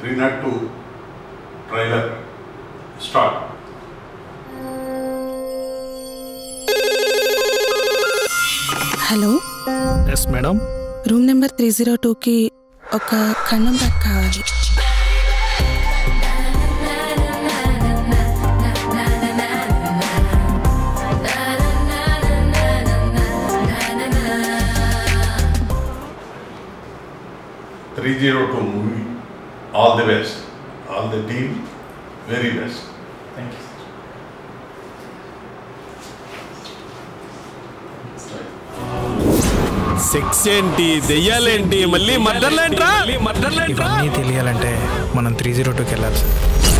three not two trailer start hello yes madam room number three zero టూకి ఒక ఖండం bag కావాలి three zero two movie all the best all the team very best thank you sex ఏంటి దెయ్యాలేంటి మళ్ళీ మర్డర్లేంట్రా ఇవన్నీ తెలియాలంటే మనం త్రీ జీరో టూకి వెళ్ళాలి సార్